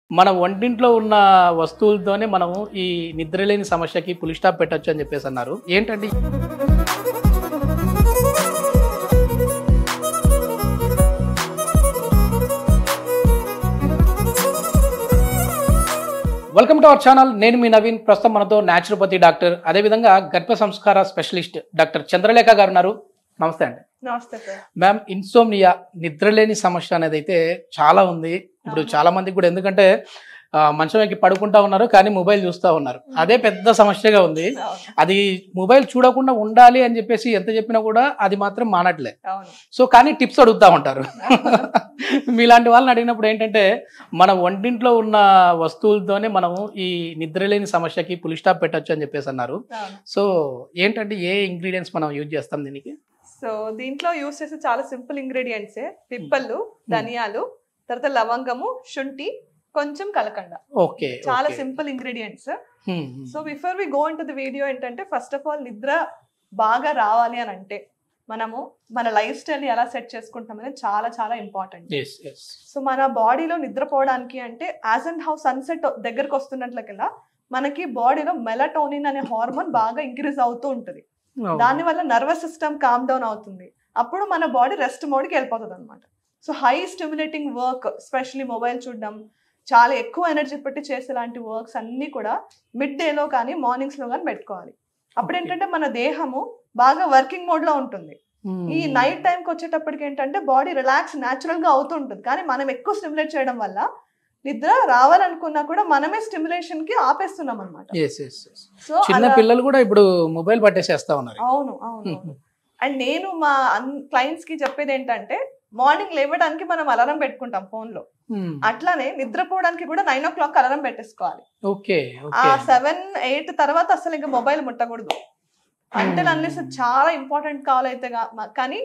మన వంటింట్లో ఉన్న వస్తువులతోనే మనము ఈ నిద్రలేని సమస్యకి పులి స్టాప్ పెట్టొచ్చు అని చెప్పేసి అన్నారు ఏంటంటే వెల్కమ్ టు అవర్ ఛానల్ నేను మీ నవీన్ ప్రస్తుతం మనతో న్యాచురోపతి డాక్టర్ అదేవిధంగా గర్భ సంస్కార స్పెషలిస్ట్ డాక్టర్ చంద్రలేఖ గారు ఉన్నారు నమస్తే అండి నమస్తే సార్ మ్యామ్ ఇన్సోమ్నియా నిద్రలేని సమస్య అనేది అయితే చాలా ఉంది ఇప్పుడు అవును. చాలా మందికి కూడా ఎందుకంటే ఆ, మంచం ఎక్కి పడుకుంటా ఉన్నారు కానీ మొబైల్ చూస్తూ ఉన్నారు అదే పెద్ద సమస్యగా ఉంది అవును అది మొబైల్ చూడకుండా ఉండాలి అని చెప్పేసి ఎంత చెప్పినా కూడా అది మాత్రం మానట్లే అవును సో కానీ టిప్స్ అడుగుతా ఉంటారు మీలాంటి వాళ్ళని అడిగినప్పుడు ఏంటంటే మన వంటింట్లో ఉన్న వస్తువులతోనే మనము ఈ నిద్రలేని సమస్యకి పులి స్టాప్ పెట్టొచ్చు అని చెప్పేసి అన్నారు అవును సో ఏంటంటే ఏ ఇంగ్రీడియంట్స్ మనం యూజ్ చేస్తాం దీనికి సో దీంట్లో యూస్ చేసే చాలా సింపుల్ ఇంగ్రీడియంట్స్ పిప్పళ్ళు ధనియాలు తర్వాత లవంగము శుంఠి కొంచెం కలకండ ఓకే చాలా simple ingredients so before we go into the video ఏంటంటే ఫస్ట్ ఆఫ్ ఆల్ నిద్ర బాగా రావాలి అని అంటే మనము మన లైఫ్ స్టైల్ ఎలా సెట్ చేసుకుంటాం అనేది చాలా చాలా ఇంపార్టెంట్ ఎస్ ఎస్ సో మన బాడీలో నిద్రపోవడానికి అంటే యాజ్ అండ్ హౌ సన్సెట్ దగ్గరకు వస్తున్నట్లకెల్లా మనకి బాడీలో మెలటోనిన్ అనే హార్మోన్ బాగా ఇంక్రీజ్ అవుతూ ఉంటుంది దాని వల్ల నర్వస్ సిస్టమ్ కామ్ డౌన్ అవుతుంది అప్పుడు మన బాడీ రెస్ట్ మోడ్కి వెళ్ళిపోతుంది అనమాట so high stimulating work specially mobile చూడడం చాలా ఎక్కువ ఎనర్జీ పెట్టి చేసే లాంటి వర్క్స్ అన్నీ కూడా మిడ్ డేలో కానీ మార్నింగ్స్లో కానీ పెట్టుకోవాలి అప్పుడు Okay. ఏంటంటే మన దేహము బాగా వర్కింగ్ మోడ్లో ఉంటుంది ఈ నైట్ టైంకి వచ్చేటప్పటికి ఏంటంటే బాడీ రిలాక్స్ న్యాచురల్ గా అవుతూ ఉంటుంది కానీ మనం ఎక్కువ స్టిమ్యులేట్ చేయడం వల్ల నిద్ర రావాలనుకున్నా కూడా మనమే స్టిమ్యులేషన్ కి ఆపేస్తున్నాం అనమాట ఎస్ ఎస్ సో చిన్న పిల్లలు కూడా ఇప్పుడు మొబైల్ పట్టేసేస్తా ఉన్నారు అవును అవును అండ్ నేను మా క్లయింట్స్ కి చెప్పేది ఏంటంటే మార్నింగ్ లేవడానికి మనం అలారం పెట్టుకుంటాం ఫోన్ లో అట్లానే నిద్రపోవడానికి కూడా నైన్ ఓ క్లాక్ అలారం పెట్టేసుకోవాలి ఓకే ఆ ఓకే సెవెన్ ఎయిట్ తర్వాత అసలు ఇంకా మొబైల్ ముట్టకూడదు అంటే అన్లెస్ చాలా ఇంపార్టెంట్ కాల్ అయితే గా- మ- కానీ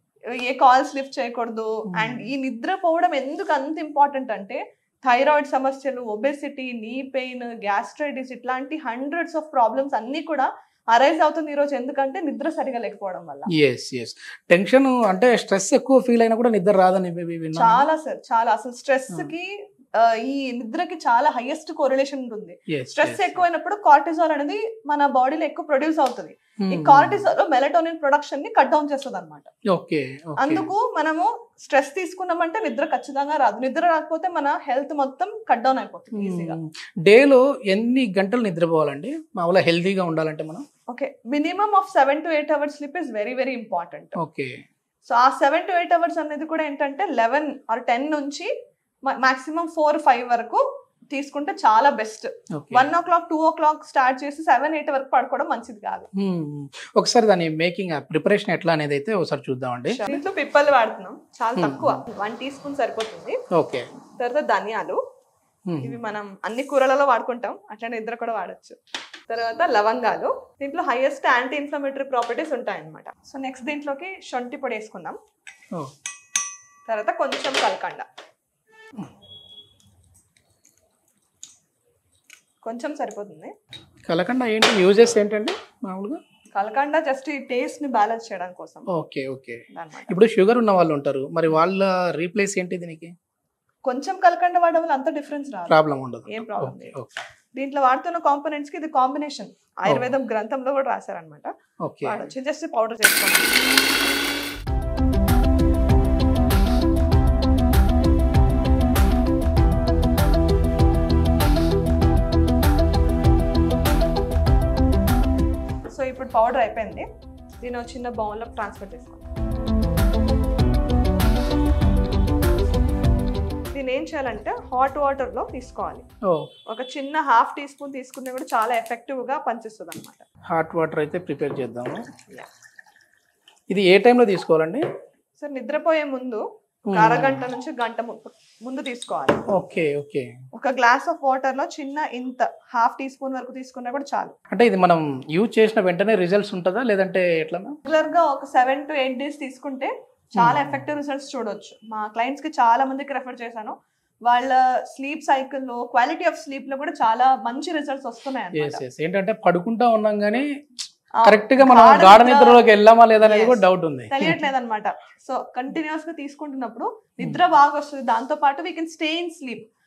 ఏ కాల్స్ లిఫ్ట్ చేయకూడదు Hmm. అండ్ ఈ నిద్రపోవడం ఎందుకు అంత ఇంపార్టెంట్ అంటే థైరాయిడ్ సమస్యలు ఒబెసిటీ నీ పెయిన్ గ్యాస్ట్రైటిస్ ఇట్లాంటి హండ్రెడ్స్ ఆఫ్ ప్రాబ్లమ్స్ అన్ని కూడా అరైజ్ అవుతుంది ఈ రోజు ఎందుకంటే నిద్ర సరిగా లేకపోవడం వల్ల ఎస్ ఎస్ టెన్షన్ అంటే స్ట్రెస్ ఎక్కువ ఫీల్ అయినా కూడా నిద్ర రాదని వి- వి- విన్నాను. చాలా సార్ చాలా అసలు స్ట్రెస్ Hmm. కి ఆ, ఈ నిద్రకి చాలా హైయెస్ట్ కోరిలేషన్ ఉంటుంది Yes, స్ట్రెస్ yes, ఎక్కువైనప్పుడు కార్టిజాల్ అనేది మన బాడీలో ఎక్కువ ప్రొడ్యూస్ అవుతుంది Hmm, ఈ hmm. కార్టిజాల్ మెలటోనిన్ ప్రొడక్షన్ ని కట్ డౌన్ చేస్తుంది అనమాట ఓకే ఓకే అందుకు మనము స్ట్రెస్ తీసుకున్నామంటే నిద్ర ఖచ్చితంగా రాదు నిద్ర రాకపోతే మన హెల్త్ మొత్తం కట్ డౌన్ అయిపోతుంది ఈజీగా డేలో ఎన్ని గంటలు నిద్రపోవాలండి మామూలుగా హెల్తీగా ఉండాలంటే మనం okay minimum of seven to eight hours sleep is very very important okay so ఆ సెవెన్ టు ఎయిట్ అవర్స్ అనేది కూడా ఏంటంటే లెవెన్ ఆర్ టెన్ నుంచి మాక్సిమం ఫోర్ ఫైవ్ వరకు తీసుకుంటే చాలా best okay one o'clock two o'clock start చేసి seven eight వరకు పడుకోవడం మంచిది కాదు ఒకసారి దాని మేకింగ్ ప్రిపరేషన్ ఎట్లా అనేది అయితే ఒకసారి చూద్దామండి దీంట్లో పిప్పలు వాడుతున్నాం చాలా Hmm. తక్కువ వన్ టీ స్పూన్ సరిపోతుంది ఓకే తర్వాత ధనియాలు ఇవి మనం అన్ని కూరలలో వాడుకుంటాం అట్లనే నిద్ర కూడా వాడచ్చు తర్వాత లవంగాలు దీంట్లో హైయెస్ట్ యాంటీ ఇన్ఫ్లమేటరీ ప్రాపర్టీస్ ఉంటాయి అన్నమాట సో నెక్స్ట్ దీంట్లోకి శొంఠి పొడి వేసుకుందాం తర్వాత కొంచెం కలకండ కొంచెం సరిపోతుంది కలకండ ఏంటి యూజెస్ ఏంటండి మామూలుగా కలకండ జస్ట్ ఈ టేస్ట్ ని బ్యాలెన్స్ చేయడం కోసం ఓకే ఓకే అన్నమాట ఇప్పుడు షుగర్ ఉన్న వాళ్ళు ఉంటారు మరి వాళ్ళ రీప్లేస్ ఏంటి దీనికి కొంచెం కలకండ వాడడం వల్ల అంత డిఫరెన్స్ రాదు ప్రాబ్లం ఉండదు ఏం ప్రాబ్లం ఓకే లేదు ఓకే దీంట్లో వాడుతున్న కాంపోనెంట్స్ కి ఇది కాంబినేషన్ ఆయుర్వేదం గ్రంథంలో కూడా రాశారనమాట ఓకే వాడచ్చు జస్ట్ పౌడర్ చేసుకోండి సో ఇప్పుడు పౌడర్ అయిపోయింది దీని ఒక చిన్న బౌల్లో ట్రాన్స్ఫర్ చేసుకోండి దీన్ని ఏం చేయాలంటే హాట్ వాటర్లో తీసుకోవాలి ఓ ఒక చిన్న హాఫ్ టీ స్పూన్ తీసుకున్నా కూడా చాలా ఎఫెక్టివ్గా పనిచేస్తుంది అనమాట హాట్ వాటర్ అయితే ప్రిపేర్ చేద్దాము ఇది ఏ టైంలో తీసుకోవాలండి సో నిద్రపోయే ముందు ఒక Hmm. అరగంట నుంచి గంట ము- ముందు తీసుకోవాలి ఓకే ఓకే ఒక గ్లాస్ ఆఫ్ వాటర్ లో చిన్న ఇంత హాఫ్ టీ స్పూన్ వరకు తీసుకున్నా కూడా చాలు అంటే ఇది మనం యూజ్ చేసిన వెంటనే రిజల్ట్స్ ఉంటుందా లేదంటే ఎట్లా రెగ్యులర్ గా ఒక సెవెన్ టు ఎయిట్ డేస్ తీసుకుంటే చాలా Hmm. ఎఫెక్టివ్ రిజల్ట్స్ చూడొచ్చు మా క్లయింట్స్ కి చాలా మందికి రెఫర్ చేశాను వాళ్ళ స్లీప్ సైకిల్లో క్వాలిటీ ఆఫ్ స్లీప్ లో కూడా చాలా మంచి రిజల్ట్స్ వస్తున్నాయి ఎస్ అన్నమాట. ఎస్ ఏంటంటే పడుకుంటా ఉన్నాం కానీ ఆ, కరెక్ట్ గా మనం గాఢ గాఢ నిద్ర- నిద్రలోకి వెళ్ళామా లేదా అనేది Yes. కూడా డౌట్ ఉంది తెలియట్లేదు అనమాట సో కంటిన్యూస్ గా తీసుకుంటున్నప్పుడు నిద్ర బాగా వస్తుంది దాంతో పాటు we can stay in sleep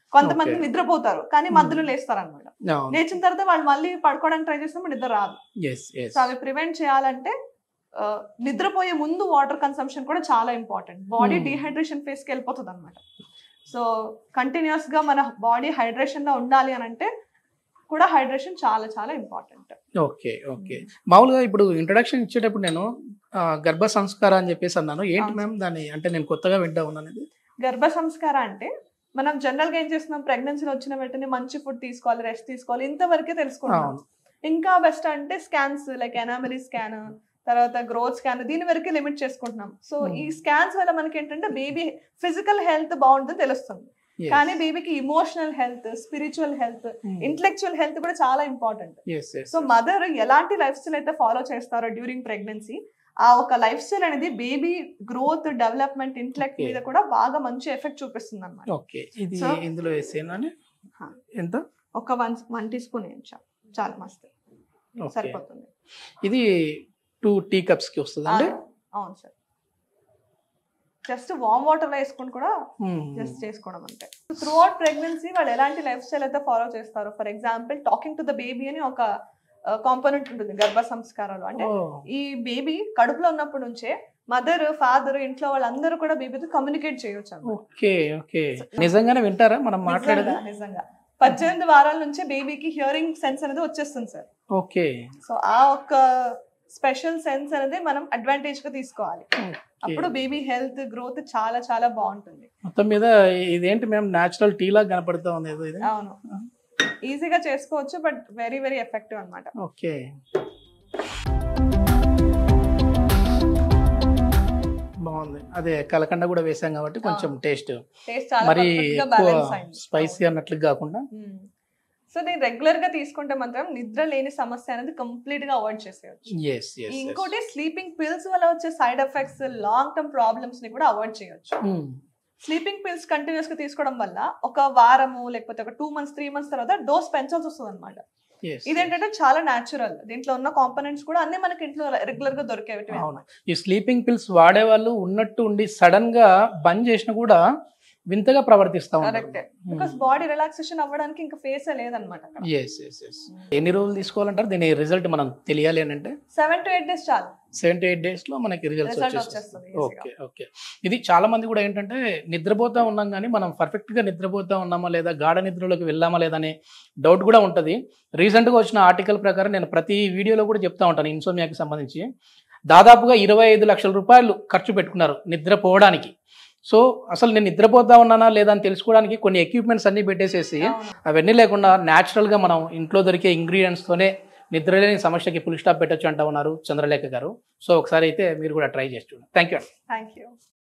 కొంతమంది Okay. నిద్రపోతారు కానీ Hmm. మధ్యలో లేస్తారు అనమాట అవును లేచిన తర్వాత వాళ్ళు మళ్ళీ పడుకోవడానికి ట్రై చేసినప్పుడు నిద్ర రాదు ఎస్ ఎస్ సో అవి ప్రివెంట్ చేయాలంటే ఆ, నిద్రపోయే ముందు వాటర్ కన్సంప్షన్ కూడా చాలా important body Hmm. Dehydration phase కి వెళ్ళిపోతుంది అనమాట సో కంటిన్యూస్ గా మన బాడీ హైడ్రేషన్ లో ఉండాలి అని అంటే కూడా హైడ్రేషన్ చాలా చాలా ఇంపార్టెంట్ ఓకే ఓకే మామూలుగా ఇప్పుడు ఇంట్రొడక్షన్ ఇచ్చేటప్పుడు నేను ఆ, గర్భ సంస్కారం అని చెప్పేసి అన్నాను ఏంటి అవును. మ్యామ్ దాన్ని అంటే నేను కొత్తగా వింటా ఉన్నాను ఇది గర్భ సంస్కార అంటే మనం జనరల్ గా ఏం చేస్తున్నాం ప్రెగ్నెన్సీలో వచ్చిన వెంటనే మంచి ఫుడ్ తీసుకోవాలి రెస్ట్ తీసుకోవాలి ఇంతవరకే తెలుసుకుంటాం అవును ఇంకా బెస్ట్ అంటే స్కాన్స్ లైక్ ఎనామలీ స్కాన్ తర్వాత గ్రోత్ స్కాన్ దీని వరకే లిమిట్ చేసుకుంటున్నాం సో Hmm. ఈ స్కాన్స్ వల్ల మనకి ఏంటంటే బేబీ ఫిజికల్ హెల్త్ బాగుంటుంది తెలుస్తుంది Yes. కానీ బేబీకి emotional health spiritual health Hmm. Intellectual health కూడా చాలా ఇంపార్టెంట్ Yes, yes, సో yes. మదర్ ఎలాంటి లైఫ్ స్టైల్ అయితే ఫాలో చేస్తారో డ్యూరింగ్ ప్రెగ్నెన్సీ ఆ ఒక లైఫ్ స్టైల్ అనేది baby growth development intellect Okay. మీద కూడా బాగా మంచి ఎఫెక్ట్ చూపిస్తుంది అనమాట ఓకే ఇది So- ఇందులో వేసేనా హా. ఎంత ఒక వన్ వన్ టీ స్పూన్ వేయించాం చాలా మస్తు ఓకే సరిపోతుంది ఇది టూ టీ కప్స్ కి వస్తుందండి ఆ, అవును సార్ జస్ట్ వామ్ వాటర్ వేసుకుని కూడా జస్ట్ చేసుకోవడం అంతే త్రూ అవుట్ ప్రెగ్నెన్సీ వాళ్ళు ఎలాంటి లైఫ్ స్టైల్ అయితే ఫాలో చేస్తారు for example talking to the baby అని ఒక కాంపోనెంట్ ఉంటుంది గర్భ సంస్కారాలు అంటే ఈ బేబీ కడుపులో ఉన్నప్పటి నుంచే మదర్ ఫాదర్ ఇంట్లో వాళ్ళందరూ కూడా బేబీతో కమ్యూనికేట్ చేయొచ్చు అన్నమాట. ఓకే ఓకే నిజంగానే వింటారా మనం మాట్లాడేది నిజంగా, నిజంగా పద్దెనిమిది వారాల నుంచే బేబీకి హియరింగ్ సెన్స్ అనేది వచ్చేస్తుంది సార్ ఓకే సో ఆ ఒక్క స్పెషల్ సెన్స్ అనేది మనం అడ్వాంటేజ్ గా తీసుకోవాలి అప్పుడు బేబీ హెల్త్ గ్రోత్ చాలా చాలా బాగుంటుంది మొత్తం మీద ఇదేంటి మేము న్యాచురల్ టీ లాగా కనపడుతా ఉంది ఏదో ఇది అవును ఈజీగా చేసుకోవచ్చు బట్ వెరీ వెరీ ఎఫెక్టివ్ అన్నమాట ఓకే బాగుంది అదే కలకండ కూడా వేసాం కాబట్టి కొంచెం టేస్ట్ టేస్ట్ చాలా మరి పర్ఫెక్ట్ గా ఎక్కువ బ్యాలెన్స్ అయింది స్పైసీ అన్నట్లు కాకుండా సో నేను రెగ్యులర్ గా తీసుకుంటే మాత్రం నిద్ర లేని సమస్య అనేది కంప్లీట్ గా అవాయిడ్ చేసేయచ్చు ఎస్ ఎస్ ఇంకోటి స్లీపింగ్ పిల్స్ వల్ల వచ్చే side effects long term problems ని కూడా అవాయిడ్ చేయొచ్చు స్లీపింగ్ పిల్స్ కంటిన్యూస్ గా తీసుకోవడం వల్ల ఒక వారము లేకపోతే ఒక టూ మంత్స్ త్రీ మంత్స్ తర్వాత డోస్ పెంచాల్సి వస్తుంది అనమాట ఇదేంటంటే చాలా న్యాచురల్ దీంట్లో ఉన్న కాంపోనెంట్స్ కూడా అన్ని మనకి ఇంట్లో రెగ్యులర్ గా దొరికేవి అవును ఈ స్లీపింగ్ పిల్స్ వాడే వాళ్ళు ఉన్నట్టు ఉండి సడన్ గా బంద్ చేసినా కూడా వింతగా ప్రవర్తిస్తా కరెక్ట్ బికాస్ బాడీ రిలాక్సేషన్ అవ్వడానికి ఇంకా ఫేస్ లేదనమాట ఎస్ ఎస్ ఎస్ ఎన్ని రోజులు తీసుకోవాలంటారు దీని రిజల్ట్ మనం తెలియాలి అని అంటే సెవెన్ టు ఎయిట్ డేస్ చాలు సెవెంటీ ఎయిట్ డేస్ లో మనకి రిజల్ట్స్ Result వచ్చేస్తుంది వచ్చేస్తుంది easy గా. ఓకే ఓకే ఇది చాలా మంది కూడా ఏంటంటే నిద్రపోతా ఉన్నాం కానీ మనం పర్ఫెక్ట్ గా నిద్రపోతా ఉన్నామా లేదా గాఢ నిద్రలోకి వెళ్ళామా లేదా అనే డౌట్ కూడా ఉంటుంది రీసెంట్ గా వచ్చిన ఆర్టికల్ ప్రకారం నేను ప్రతి వీడియోలో కూడా చెప్తా ఉంటాను ఇన్సోమియాకి సంబంధించి దాదాపుగా ఇరవై ఐదు లక్షల రూపాయలు ఖర్చు పెట్టుకున్నారు నిద్రపోవడానికి సో అసలు నేను నిద్రపోతా ఉన్నానా లేదా అని తెలుసుకోవడానికి కొన్ని ఎక్విప్మెంట్స్ అన్ని పెట్టేసేసి అవును. అవన్నీ లేకుండా natural గా మనం ఇంట్లో దొరికే ingredients తోనే నిద్రలేని సమస్యకి ఫుల్ స్టాప్ పెట్టొచ్చు అంటా ఉన్నారు చంద్రలేఖ గారు సో ఒకసారి అయితే మీరు కూడా ట్రై చేసి చూడండి థ్యాంక్ యూ థ్యాంక్ యూ